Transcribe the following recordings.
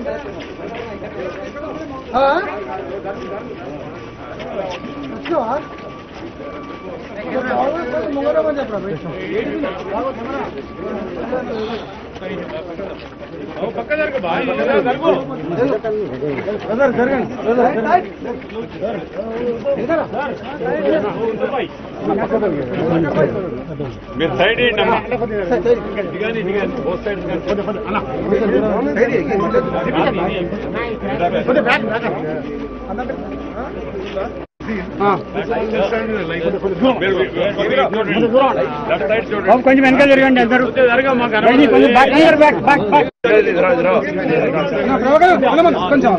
మీరు సైడ్ ఏంటి అమ్మా దిగాని దిగాని బోత్ సైడ్ కొంచెం వెనకాల జరగండి అందరూ కొంచెం back, అందరూ back, back, back. కొంచెం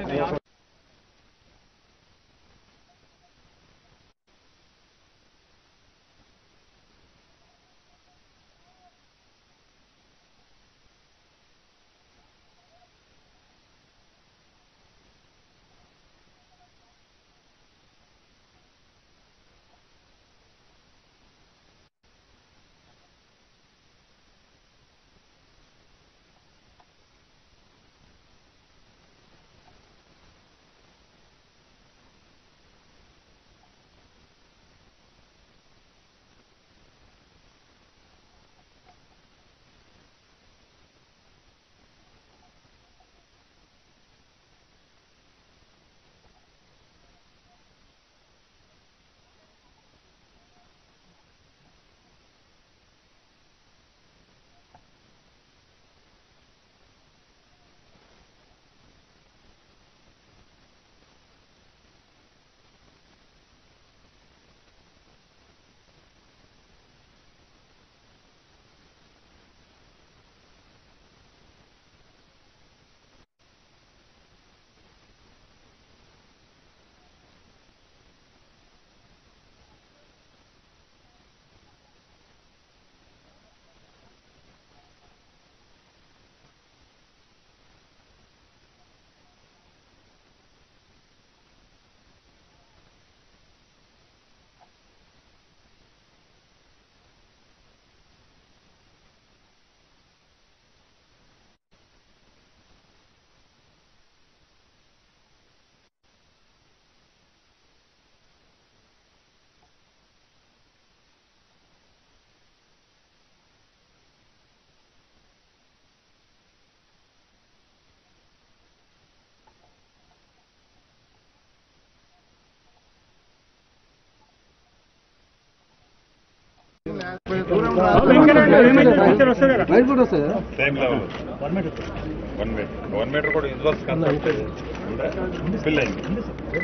same level one metre one metre కూడా యూజ్వల్స్ కాదు ఫిల్ అయింది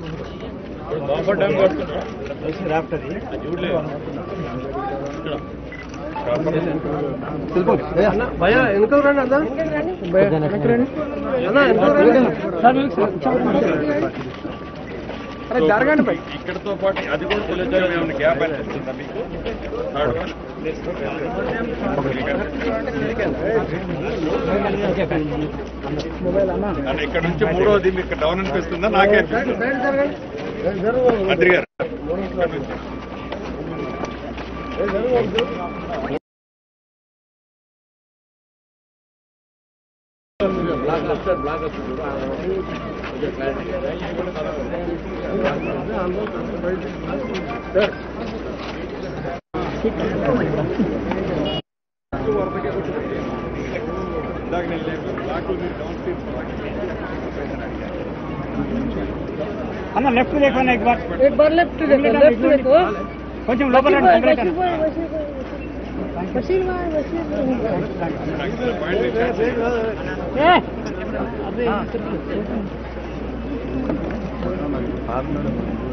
బాంబర్ డ్యామ్ భయ వెనకాల రండి అన్నా అన్నా వెనకాల రండి అరే జరగండి పై ఇక్కడతో పాటు అది కూడా తెలియజేయడం ఏమైనా గ్యాప్ అనిపిస్తుందా మీకు థర్డ్ వన్ అంటే ఇక్కడ నుంచి మూడోది మీకు డౌన్ అనిపిస్తుందా నాకే అనిపిస్తుందా మంత్రి గారు ఇక్కడ నుంచి. ఇందాక నేను లేపు. నాకు మీరు డౌన్ స్ట్రీట్ అన్న లెఫ్ట్ లేకపోయినా एक बार एक बार लेफ्ट देखो लेफ्ट देखो కొంచెం లోపల రండి, కంప్లీట్ बशीर అన్న. भाई बशीर भाई बशीर भाई बशीर भाई ए अबे